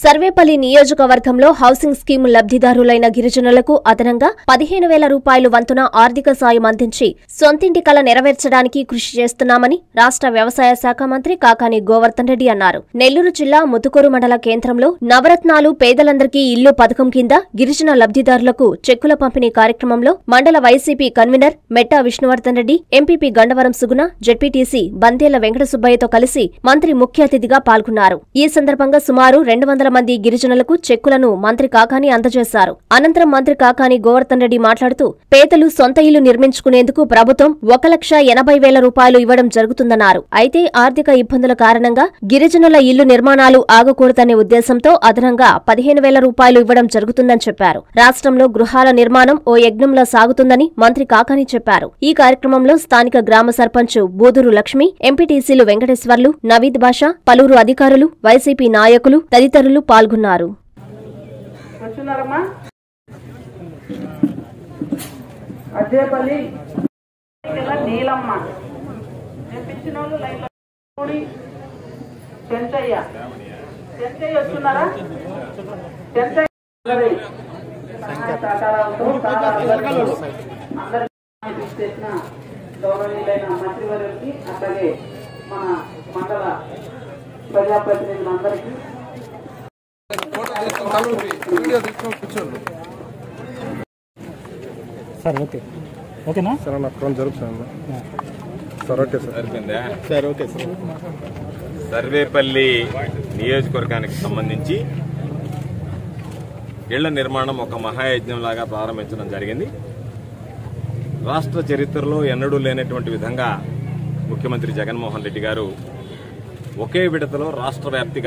సర్వేపల్లి నియోజకవర్గంలో housing scheme లబ్ధిదారులైన గిరిజనులకు అదనంగా పదిహేను వేల రూపాయలు వంతున ఆర్థిక సాయం అందించి సొంతింటి కల నెరవేర్చడానికి కృషి చేస్తున్నామని రాష్ట్ర వ్యవసాయ శాఖ మంత్రి కాకాని గోవర్ధన్ రెడ్డి అన్నారు నెల్లూరు జిల్లా ముతుకూరు మండల కేంద్రంలో నవరత్నాలు పేదలందరికీ ఇల్లు పథకం కింద గిరిజన లబ్ధిదారులకు చెక్కుల పంపిణీ కార్యక్రమంలో మండల YCP convener Metta Vishnuvardhan Reddy MPP Gandavaram Suguna ZPTC Bandela Venkata సుబ్బయ్యతో కలిసి మంత్రి ముఖ్య అతిథిగా పాల్గొన్నారు ఈ సందర్భంగా సుమారు రెండు వందల మంది గిరిజనులకు చెక్కులను మంత్రి కాకాని అందజేశారు అనంతరం మంత్రి కాకాని గోవర్ధన్ రెడ్డి మాట్లాడుతూ పేదలు సొంత ఇల్లు నిర్మించుకునేందుకు ప్రభుత్వం ఒక లక్ష ఎనభై వేల రూపాయలు ఇవ్వడం జరుగుతుందన్నారు అయితే ఆర్థిక ఇబ్బందుల కారణంగా గిరిజనుల ఇల్లు నిర్మాణాలు ఆగకూడదనే ఉద్దేశంతో అదనంగా పదిహేను వేల రూపాయలు ఇవ్వడం జరుగుతుందని చెప్పారు రాష్ట్రంలో గృహాల నిర్మాణం ఓ యజ్ఞంలా సాగుతుందని మంత్రి కాకాని చెప్పారు ఈ కార్యక్రమంలో స్థానిక గ్రామ సర్పంచ్ బూదూరు లక్ష్మి ఎంపీటీసీలు వెంకటేశ్వర్లు నవీద్ బాషా పలువురు అధికారులు వైసీపీ నాయకులు తదితరులు పాల్గొన్నారు వచ్చినారమ్మా అజ్జేపల్లి ఇలా నీలమ్మ తెప్పించిన వాళ్ళు లైన్లో కూడి చెంచయ్య చెంచయ్య వస్తున్నారా చెంచయ్య అందరి సహాయ సహకారాలతో సహకారాలతో అందరికీ దృష్టి చేసిన గౌరవనీయులైన మంత్రివర్యులకి అట్లాగే మన మండల ప్రజాప్రతినిధులందరికీ సార్ ఓకే ఓకేనా సార్ నా ఫోన్ జరుగుతుంది సార్ ఓకే సార్ సరిపోయిందా సార్ ఓకే సార్ సర్వేపల్లి నియోజకవర్గానికి సంబంధించి ఇళ్ల నిర్మాణం ఒక మహాయజ్ఞంలాగా ప్రారంభించడం జరిగింది రాష్ట్ర చరిత్రలో ఎన్నడూ లేనటువంటి విధంగా ముఖ్యమంత్రి జగన్మోహన్ రెడ్డి గారు ఒకే విడతలో రాష్ట్ర వ్యాప్తిగా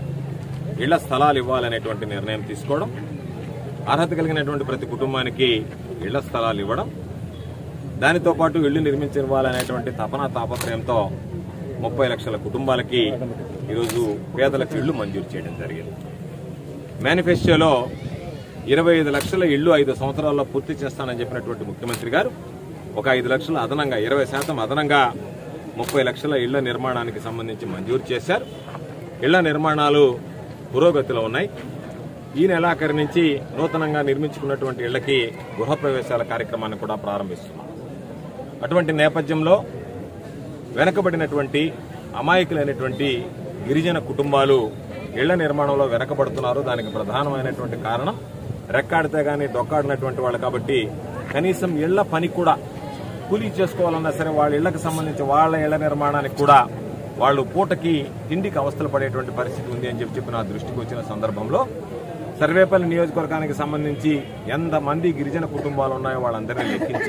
ఇళ్ల స్థలాలు ఇవ్వాలనేటువంటి నిర్ణయం తీసుకోవడం అర్హత కలిగినటువంటి ప్రతి కుటుంబానికి ఇళ్ల స్థలాలు ఇవ్వడం దానితో పాటు ఇళ్లు నిర్మించివ్వాలనేటువంటి తపన తాపత్రయంతో ముప్పై లక్షల కుటుంబాలకి ఈరోజు పేదలకు ఇళ్లు మంజూరు చేయడం జరిగింది మేనిఫెస్టోలో ఇరవై ఐదు లక్షల ఇళ్లు ఐదు సంవత్సరాల్లో పూర్తి చేస్తానని చెప్పినటువంటి ముఖ్యమంత్రి గారు ఒక ఐదు లక్షల అదనంగా ఇరవై శాతం అదనంగా ముప్పై లక్షల ఇళ్ల నిర్మాణానికి సంబంధించి మంజూరు చేశారు ఇళ్ల నిర్మాణాలు పురోగతిలో ఉన్నాయి ఈ నెలాఖరు నుంచి నూతనంగా నిర్మించుకున్నటువంటి ఇళ్లకి గృహప్రవేశాల కార్యక్రమాన్ని కూడా ప్రారంభిస్తున్నాం అటువంటి నేపథ్యంలో వెనకబడినటువంటి అమాయకులైనటువంటి గిరిజన కుటుంబాలు ఇళ్ల నిర్మాణంలో వెనకబడుతున్నారు దానికి ప్రధానమైనటువంటి కారణం రెక్కాడితే గాని డొక్కాడినటువంటి వాళ్ళు కాబట్టి కనీసం ఇళ్ల పని కూడా కూలీ చేసుకోవాలన్నా సరే వాళ్ళ ఇళ్లకు సంబంధించి వాళ్ళ ఇళ్ల నిర్మాణానికి కూడా వాళ్ళు పూటకి తిండికి అవస్థలు పడేటువంటి పరిస్థితి ఉంది అని చెప్పి చెప్పి నా దృష్టికి వచ్చిన సందర్భంలో సర్వేపల్లి నియోజకవర్గానికి సంబంధించి ఎంతమంది గిరిజన కుటుంబాలు ఉన్నాయో వాళ్ళందరినీ లెక్కించి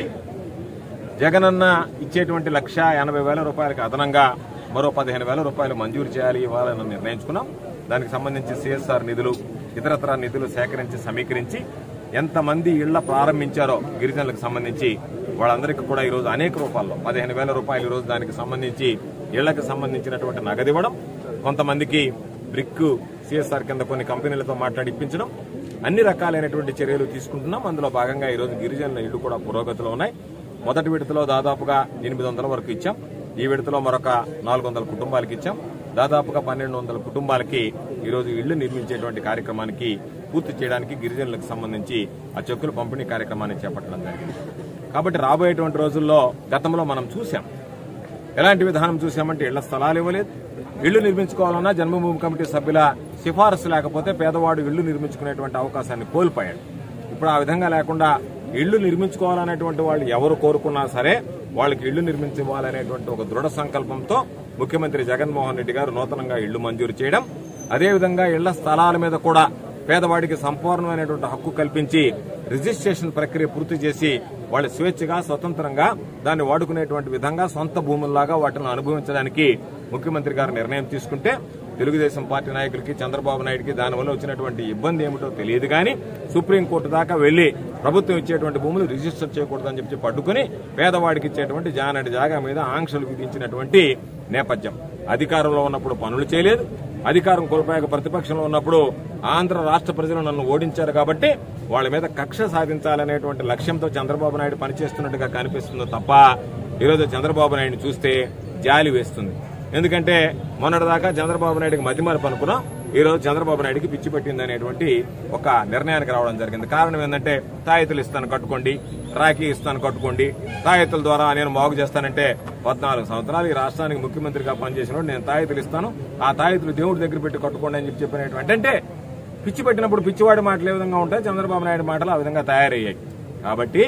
జగనన్న ఇచ్చేటువంటి లక్ష ఎనభై వేల రూపాయలకు అదనంగా మరో పదిహేను వేల రూపాయలు మంజూరు చేయాలి ఇవ్వాలని నిర్ణయించుకున్నాం దానికి సంబంధించి సిఎస్ఆర్ నిధులు ఇతరత్ర నిధులు సేకరించి సమీకరించి ఎంతమంది ఇళ్ల ప్రారంభించారో గిరిజనులకు సంబంధించి వాళ్ళందరికీ కూడా ఈ రోజు అనేక రూపాల్లో పదిహేను వేల రూపాయలు ఈ రోజు దానికి సంబంధించి ఇళ్లకు సంబంధించినటువంటి నగదు ఇవ్వడం కొంతమందికి బ్రిక్ సిఎస్ఆర్ కింద కొన్ని కంపెనీలతో మాట్లాడి ఇప్పించడం అన్ని రకాలైనటువంటి చర్యలు తీసుకుంటున్నాం అందులో భాగంగా ఈ రోజు గిరిజనుల ఇళ్లు కూడా పురోగతిలో ఉన్నాయి మొదటి విడతలో దాదాపుగా ఎనిమిది వందల వరకు ఇచ్చాం ఈ విడతలో మరొక నాలుగు వందల కుటుంబాలకి ఇచ్చాం దాదాపుగా పన్నెండు వందల కుటుంబాలకి ఈరోజు ఇళ్లు నిర్మించేటువంటి కార్యక్రమానికి పూర్తి చేయడానికి గిరిజనులకు సంబంధించి ఆ చెక్కుల పంపిణీ కార్యక్రమాన్ని చేపట్టడం జరిగింది కాబట్టి రాబోయేటువంటి రోజుల్లో గతంలో మనం చూసాం ఎలాంటి విధానం చూసామంటే ఇళ్ల స్థలాలు ఇవ్వలేదు ఇళ్లు నిర్మించుకోవాలన్నా జన్మభూమి కమిటీ సభ్యుల సిఫారసు లేకపోతే పేదవాడు ఇళ్లు నిర్మించుకునేటువంటి అవకాశాన్ని కోల్పోయాడు ఇప్పుడు ఆ విధంగా లేకుండా ఇళ్లు నిర్మించుకోవాలనేటువంటి వాళ్ళు ఎవరు కోరుకున్నా సరే వాళ్ళకి ఇళ్లు నిర్మించుకోవాలనేటువంటి ఒక దృఢ సంకల్పంతో ముఖ్యమంత్రి జగన్మోహన్ రెడ్డి గారు నూతనంగా ఇళ్లు మంజూరు చేయడం అదేవిధంగా ఇళ్ల స్థలాల మీద కూడా పేదవాడికి సంపూర్ణమైనటువంటి హక్కు కల్పించి రిజిస్ట్రేషన్ ప్రక్రియ పూర్తి చేసి వాళ్ళు స్వేచ్ఛగా స్వతంత్రంగా దాన్ని వాడుకునేటువంటి విధంగా సొంత భూముల్లాగా వాటిని అనుభవించడానికి ముఖ్యమంత్రి గారు నిర్ణయం తీసుకుంటే తెలుగుదేశం పార్టీ నాయకులకి చంద్రబాబు నాయుడికి దానివల్ల వచ్చినటువంటి ఇబ్బంది ఏమిటో తెలియదు కానీ సుప్రీంకోర్టు దాకా వెళ్లి ప్రభుత్వం ఇచ్చేటువంటి భూములు రిజిస్టర్ చేయకూడదని చెప్పి పట్టుకుని పేదవాడికి ఇచ్చేటువంటి జానటి జాగా మీద ఆంక్షలు విధించినటువంటి నేపథ్యం అధికారంలో ఉన్నప్పుడు పనులు చేయలేదు అధికారం కోల్పోయాక ప్రతిపక్షంలో ఉన్నప్పుడు ఆంధ్ర రాష్ట్ర ప్రజలు నన్ను ఓడించారు కాబట్టి వాళ్ళ మీద కక్ష సాధించాలనేటువంటి లక్ష్యంతో చంద్రబాబు నాయుడు పనిచేస్తున్నట్టుగా కనిపిస్తుందో తప్ప ఈరోజు చంద్రబాబు నాయుడు చూస్తే జాలి వేస్తుంది ఎందుకంటే మొన్నటిదాకా చంద్రబాబు నాయుడుకి మతిమరపు అనుకున్నాం ఈ రోజు చంద్రబాబు నాయుడుకి పిచ్చి పట్టింది అనేటువంటి ఒక నిర్ణయానికి రావడం జరిగింది కారణం ఏంటంటే తాయెత్తులు ఇస్తాను కట్టుకోండి రాఖీ ఇస్తాను కట్టుకోండి తాయెత్తుల ద్వారా నేను బాగు చేస్తానంటే పద్నాలుగు సంవత్సరాలు ఈ రాష్ట్రానికి ముఖ్యమంత్రిగా పనిచేసినప్పుడు నేను తాయెత్తులు ఇస్తాను ఆ తాయెత్తులు దేవుడి దగ్గర పెట్టి కట్టుకోండి అని చెప్పి చెప్పినటువంటి అంటే పిచ్చి పెట్టినప్పుడు పిచ్చివాడి మాటలు ఏ విధంగా ఉంటాయి చంద్రబాబు నాయుడు మాటలు ఆ విధంగా తయారయ్యాయి కాబట్టి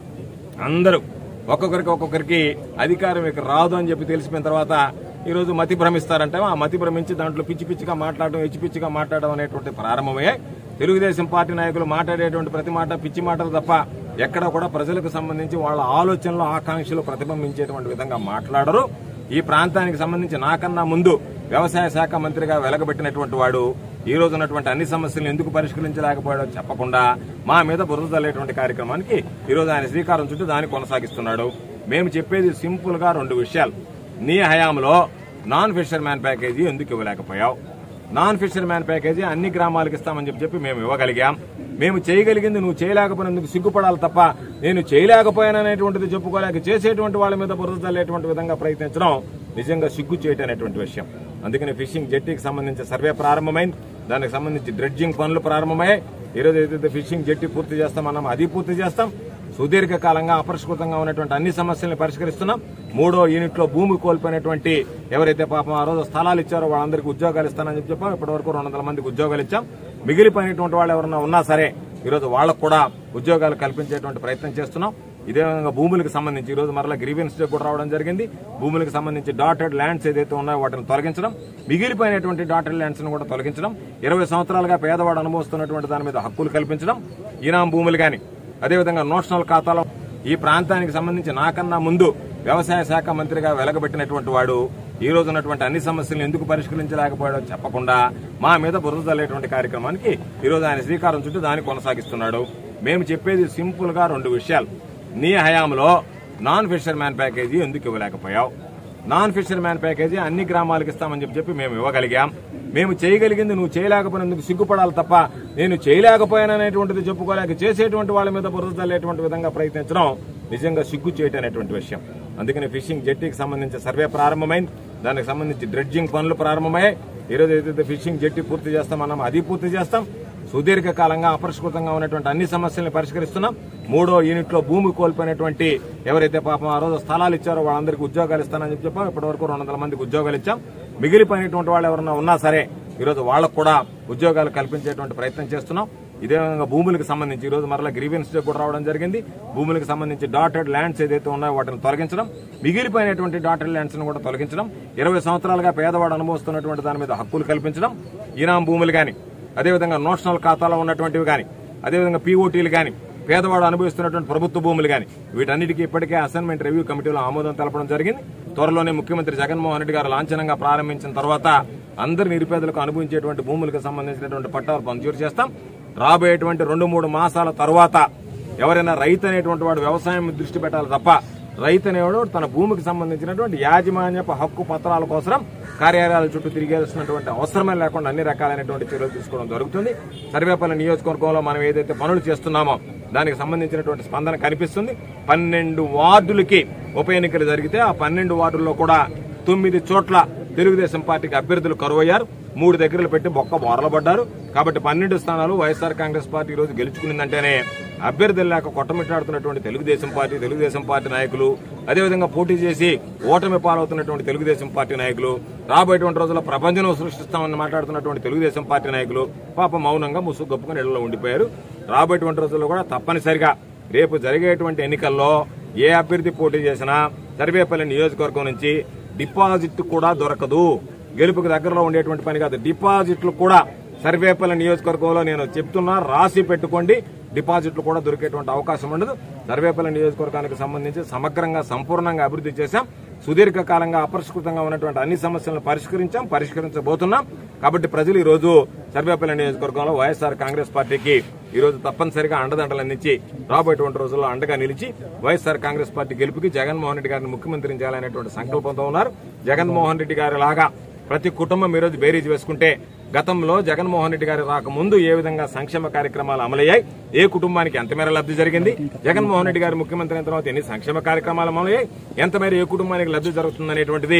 అందరూ ఒక్కొక్కరికి ఒక్కొక్కరికి అధికారం ఇక రాదు అని చెప్పి తెలిసిపోయిన తర్వాత ఈ రోజు మతి భ్రమిస్తారంటే ఆ మతి భ్రమించి దాంట్లో పిచ్చి పిచ్చిగా మాట్లాడడం హెచ్చి పిచ్చిగా మాట్లాడడం అనేటువంటి ప్రారంభమయ్యాయి తెలుగుదేశం పార్టీ నాయకులు మాట్లాడేటువంటి ప్రతి మాట పిచ్చి మాటలు తప్ప ఎక్కడ కూడా ప్రజలకు సంబంధించి వాళ్ళ ఆలోచనలు ఆకాంక్షలు ప్రతిబింబించేటువంటి విధంగా మాట్లాడరు ఈ ప్రాంతానికి సంబంధించి నాకన్నా ముందు వ్యవసాయ శాఖ మంత్రిగా వెలగబెట్టినటువంటి వాడు ఈ రోజు ఉన్నటువంటి అన్ని సమస్యలను ఎందుకు పరిష్కరించలేకపోయాడో చెప్పకుండా మా మీద బురద తల్లేటువంటి కార్యక్రమానికి ఈ రోజు ఆయన శ్రీకారం చుట్టూ దాన్ని కొనసాగిస్తున్నాడు మేము చెప్పేది సింపుల్ గా రెండు విషయాలు నీ హయాంలో నాన్ ఫిషర్ మ్యాన్ ప్యాకేజీ ఎందుకు ఇవ్వలేకపోయావు నాన్ ఫిషర్ మ్యాన్ ప్యాకేజీ అన్ని గ్రామాలకు ఇస్తామని చెప్పి చెప్పి మేము ఇవ్వగలిగాం మేము చేయగలిగింది నువ్వు చేయలేకపోయినందుకు సిగ్గుపడాలి తప్ప నేను చేయలేకపోయాననేటువంటిది చెప్పుకోలేక చేసేటువంటి వాళ్ళ మీద బురద తల్లేటువంటి విధంగా ప్రయత్నించడం నిజంగా సిగ్గు చేయటం అనేటువంటి విషయం అందుకని ఫిషింగ్ జెట్టీకి సంబంధించి సర్వే ప్రారంభమైంది దానికి సంబంధించి డ్రెడ్జింగ్ పనులు ప్రారంభమయ్యాయి ఈ రోజు ఏదైతే ఫిషింగ్ జెట్టి పూర్తి చేస్తామన్నామో అది పూర్తి చేస్తాం సుదీర్ఘకాలంగా అపరిష్కృతంగా ఉన్నటువంటి అన్ని సమస్యలను పరిష్కరిస్తున్నాం మూడో యూనిట్ లో భూమి కోల్పోయినటువంటి ఎవరైతే పాపం ఆ రోజు స్థలాలు ఇచ్చారో వాళ్ళందరికీ ఉద్యోగాలు ఇస్తానని చెప్పి చెప్పాం ఇప్పటి వరకు రెండు వందల మందికి ఉద్యోగాలు ఇచ్చాం మిగిలిపోయినటువంటి వాళ్ళు ఎవరన్నా ఉన్నా సరే ఈ రోజు వాళ్ళకు కూడా ఉద్యోగాలు కల్పించేటువంటి ప్రయత్నం చేస్తున్నాం ఇదే విధంగా భూములకు సంబంధించి ఈ రోజు మరలా గ్రీవెన్స్ డే కూడా రావడం జరిగింది భూములకు సంబంధించి డాటెడ్ ల్యాండ్స్ ఏదైతే ఉన్నాయో వాటిని తొలగించడం మిగిలిపోయినటువంటి డాటెడ్ ల్యాండ్స్ ను కూడా తొలగించడం ఇరవై సంవత్సరాలుగా పేదవాడు అనుభవిస్తున్నటువంటి దాని మీద హక్కులు కల్పించడం ఈనాం భూములు గాని అదేవిధంగా నోషనల్ ఖాతాలో ఈ ప్రాంతానికి సంబంధించి నాకన్నా ముందు వ్యవసాయ శాఖ మంత్రిగా వెలగబెట్టినటువంటి వాడు ఈ రోజు ఉన్నటువంటి అన్ని సమస్యలను ఎందుకు పరిష్కరించలేకపోయాడో చెప్పకుండా మా మీద బురద తల్లేటువంటి కార్యక్రమానికి ఈ రోజు ఆయన శ్రీకారం చుట్టూ దాన్ని కొనసాగిస్తున్నాడు మేము చెప్పేది సింపుల్ గా రెండు విషయాలు నీ హయాంలో నాన్ ఫిషర్ మ్యాన్ ప్యాకేజీ ఎందుకు ఇవ్వలేకపోయావు నాన్ ఫిషర్ మ్యాన్ ప్యాకేజీ అన్ని గ్రామాలకు ఇస్తామని చెప్పి చెప్పి మేము ఇవ్వగలిగాం మేము చేయగలిగింది నువ్వు చేయలేకపోయినందుకు సిగ్గుపడాలి తప్ప నేను చేయలేకపోయాననేటువంటిది చెప్పుకోలేక చేసేటువంటి వాళ్ళ మీద బురద తల్లేటువంటి విధంగా ప్రయత్నించడం నిజంగా సిగ్గు చేయటం అనేటువంటి విషయం అందుకని ఫిషింగ్ జెట్టీకి సంబంధించి సర్వే ప్రారంభమైంది దానికి సంబంధించి డ్రెడ్జింగ్ పనులు ప్రారంభమయ్యాయి ఈ రోజు ఏదైతే ఫిషింగ్ జెట్టి పూర్తి చేస్తామన్నామో అది పూర్తి చేస్తాం సుదీర్ఘకాలంగా అపరిష్కృతంగా ఉన్నటువంటి అన్ని సమస్యలను పరిష్కరిస్తున్నాం మూడో యూనిట్ లో భూమి కోల్పోయినటువంటి ఎవరైతే పాపం ఆ రోజు స్థలాలు ఇచ్చారో వాళ్ళందరికీ ఉద్యోగాలు ఇస్తానని చెప్పి చెప్పాం ఇప్పటి వరకు రెండు వందల మందికి ఉద్యోగాలు ఇచ్చాం మిగిలిపోయినటువంటి వాళ్ళు ఎవరన్నా ఉన్నా సరే ఈ రోజు వాళ్ళకు కూడా ఉద్యోగాలు కల్పించేటువంటి ప్రయత్నం చేస్తున్నాం ఇదే విధంగా భూములకు సంబంధించి ఈ రోజు మరలా గ్రీవెన్స్ డే కూడా రావడం జరిగింది భూములకు సంబంధించి డాటెడ్ ల్యాండ్స్ ఏదైతే ఉన్నాయో వాటిని తొలగించడం మిగిలిపోయినటువంటి డాటెడ్ ల్యాండ్స్ ను కూడా తొలగించడం ఇరవై సంవత్సరాలుగా పేదవాడు అనుభవిస్తున్నటువంటి దాని మీద హక్కులు కల్పించడం ఈనాం భూములు గాని అదేవిధంగా నోషనల్ ఖాతాలో ఉన్నటువంటివి కానీ అదేవిధంగా పీఓటీలు కానీ పేదవాడు అనుభవిస్తున్నటువంటి ప్రభుత్వ భూములు కానీ వీటన్నిటికీ ఇప్పటికే అసైన్మెంట్ రివ్యూ కమిటీలో ఆమోదం తెలపడం జరిగింది త్వరలోనే ముఖ్యమంత్రి జగన్మోహన్ రెడ్డి గారు లాంఛనంగా ప్రారంభించిన తర్వాత అందరి నిరుపేదలకు అనుభవించేటువంటి భూములకు సంబంధించినటువంటి పట్టాలు మంజూరు చేస్తాం రాబోయేటువంటి రెండు మూడు మాసాల తర్వాత ఎవరైనా రైతు అనేటువంటి వాడు వ్యవసాయం మీద దృష్టి పెట్టాలి తప్ప రైతు అనేవాడు తన భూమికి సంబంధించినటువంటి యాజమాన్యపు హక్కు పత్రాల కోసం కార్యాలయాల చుట్టూ తిరిగేసినటువంటి అవసరమే లేకుండా అన్ని రకాలైనటువంటి చర్యలు తీసుకోవడం జరుగుతుంది సర్వేపల్లి నియోజకవర్గంలో మనం ఏదైతే పనులు చేస్తున్నామో దానికి సంబంధించినటువంటి స్పందన కనిపిస్తుంది పన్నెండు వార్డులకి ఉప ఎన్నికలు జరిగితే ఆ పన్నెండు వార్డుల్లో కూడా తొమ్మిది చోట్ల తెలుగుదేశం పార్టీకి అభ్యర్థులు కరువయ్యారు మూడు దగ్గరలు పెట్టి బొక్క బోరలు పడ్డారు కాబట్టి పన్నెండు స్థానాలు వైఎస్ఆర్ కాంగ్రెస్ పార్టీ ఈ రోజు గెలుచుకునిందంటేనే అభ్యర్థులు లేక కొట్టమిట్టాడుతున్నటువంటి తెలుగుదేశం పార్టీ తెలుగుదేశం పార్టీ నాయకులు అదేవిధంగా పోటీ చేసి ఓటమి పాలవుతున్నటువంటి తెలుగుదేశం పార్టీ నాయకులు రాబోయేటువంటి రోజుల్లో ప్రపంచం సృష్టిస్తామని మాట్లాడుతున్నటువంటి తెలుగుదేశం పార్టీ నాయకులు పాప మౌనంగా ముసుగు గొప్పగా ఇళ్లలో ఉండిపోయారు రాబోయేటువంటి రోజుల్లో కూడా తప్పనిసరిగా రేపు జరిగేటువంటి ఎన్నికల్లో ఏ అభ్యర్థి పోటీ చేసినా సర్వేపల్లి నియోజకవర్గం నుంచి డిపాజిట్ కూడా దొరకదు గెలుపుకు దగ్గరలో ఉండేటువంటి పని కాదు డిపాజిట్లు కూడా సర్వేపల్లి నియోజకవర్గంలో నేను చెప్తున్నా రాసి పెట్టుకోండి డిపాజిట్లు కూడా దొరికేటువంటి అవకాశం ఉండదు సర్వేపల్లి నియోజకవర్గానికి సంబంధించి సమగ్రంగా సంపూర్ణంగా అభివృద్ధి చేశాం సుదీర్ఘకాలంగా అపరిష్కృతంగా ఉన్నటువంటి అన్ని సమస్యలను పరిష్కరించాం పరిష్కరించబోతున్నాం కాబట్టి ప్రజలు ఈ రోజు సర్వేపల్లి నియోజకవర్గంలో వైఎస్ఆర్ కాంగ్రెస్ పార్టీకి ఈ రోజు తప్పనిసరిగా అండదండలు అందించి రాబోయేటువంటి రోజుల్లో అండగా నిలిచి వైఎస్ఆర్ కాంగ్రెస్ పార్టీ గెలుపుకి జగన్మోహన్ రెడ్డి గారిని ముఖ్యమంత్రిని చేయాలనేటువంటి సంకల్పంతో ఉన్నారు జగన్మోహన్ రెడ్డి గారి లాగా ప్రతి కుటుంబం ఈ రోజు బేరీజ్ వేసుకుంటే గతంలో జగన్మోహన్ రెడ్డి గారి రాకముందు ఏ విధంగా సంక్షేమ కార్యక్రమాలు అమలయ్యాయి ఏ కుటుంబానికి ఎంత మేర లబ్ధి జరిగింది జగన్మోహన్ రెడ్డి గారి ముఖ్యమంత్రి అయిన తర్వాత ఎన్ని సంక్షేమ కార్యక్రమాలు అమలయ్యాయి ఎంత మేర ఏ కుటుంబానికి లబ్ధి జరుగుతుందనేటువంటిది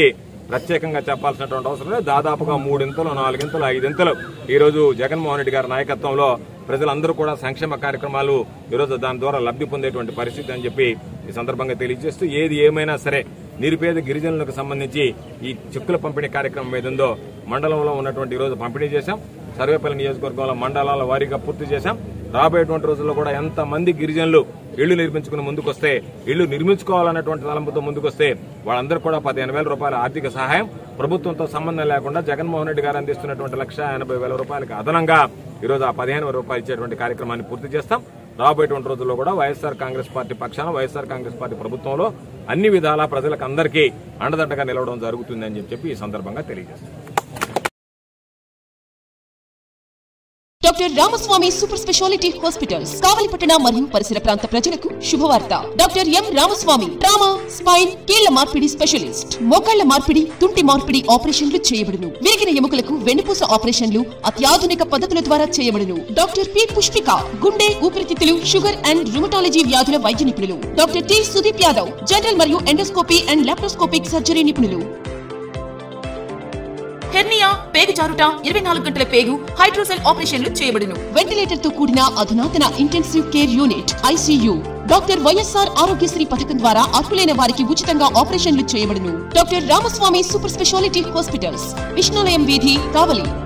ప్రత్యేకంగా చెప్పాల్సినటువంటి అవసరం లేదు దాదాపుగా మూడింతలు నాలుగింతలు ఐదింతలు ఈ రోజు జగన్మోహన్ రెడ్డి గారి నాయకత్వంలో ప్రజలందరూ కూడా సంక్షేమ కార్యక్రమాలు ఈరోజు దాని ద్వారా లబ్ధి పొందేటువంటి పరిస్థితి అని చెప్పి ఈ సందర్భంగా తెలియజేస్తూ ఏది ఏమైనా సరే నిరుపేద గిరిజనులకు సంబంధించి ఈ చెక్కుల పంపిణీ కార్యక్రమం ఏదుందో మండలంలో ఉన్నటువంటి ఈ రోజు పంపిణీ చేశాం సర్వేపల్లి నియోజకవర్గంలో మండలాల వారీగా పూర్తి చేశాం రాబోయేటువంటి రోజుల్లో కూడా ఎంత మంది గిరిజనులు ఇళ్లు నిర్మించుకుని ముందుకొస్తే ఇళ్లు నిర్మించుకోవాలన్నటువంటి తలంపుతో ముందుకొస్తే వాళ్ళందరూ కూడా పదిహేను వేల రూపాయల ఆర్థిక సహాయం ప్రభుత్వంతో సంబంధం లేకుండా జగన్మోహన్ రెడ్డి గారు అందిస్తున్నటువంటి లక్ష ఎనభై వేల రూపాయలకు అదనంగా ఈరోజు ఆ పదిహేను వేల రూపాయలు ఇచ్చేటువంటి కార్యక్రమాన్ని పూర్తి చేస్తాం రాబోయేటువంటి రోజుల్లో కూడా వైఎస్ఆర్ కాంగ్రెస్ పార్టీ పక్షాన వైఎస్ఆర్ కాంగ్రెస్ పార్టీ ప్రభుత్వంలో అన్ని విధాలా ప్రజలకు అందరికీ అండదండగా నిలవడం జరుగుతుందని చెప్పి ఈ సందర్భంగా తెలియజేస్తాం doctor Ramaswamy super speciality hospitals కావలిపట్టణ మరియు పరిసర ప్రాంత ప్రజలకు శుభవార్త doctor M Ramaswamy trauma spine కీళ్ల మార్పిడి స్పెషలిస్ట్ మోకాళ్ల మార్పిడి తుంటి మార్పిడి ఆపరేషన్లు చేయబడును విరిగిన ఎముకలకు వెన్నుపూస ఆపరేషన్లు అత్యాధునిక పద్ధతుల ద్వారా చేయబడును డాక్టర్ పి పుష్పిక గుండె ఊపిరితిత్తులు షుగర్ అండ్ రుమటాలజీ వ్యాధుల వైద్య నిపుణులు doctor T Sudeep Yadav general మరియు ఎండోస్కోపీ అండ్ లాప్రోస్కోపిక్ సర్జరీ నిపుణులు హెర్నియా పేగు జారుట ఇరవై నాలుగు గంటల పేగు హైడ్రోసెల్ ఆపరేషన్లు చేయబడును వెంటిలేటర్ తో కూడిన అధునాతన intensive care unit ICU doctor YSR Aarogyasri పథకం ద్వారా అర్హులైన వారికి ఉచితంగా ఆపరేషన్లు చేయబడును doctor Ramaswamy super speciality hospitals Vishnulayam వీధి కావలి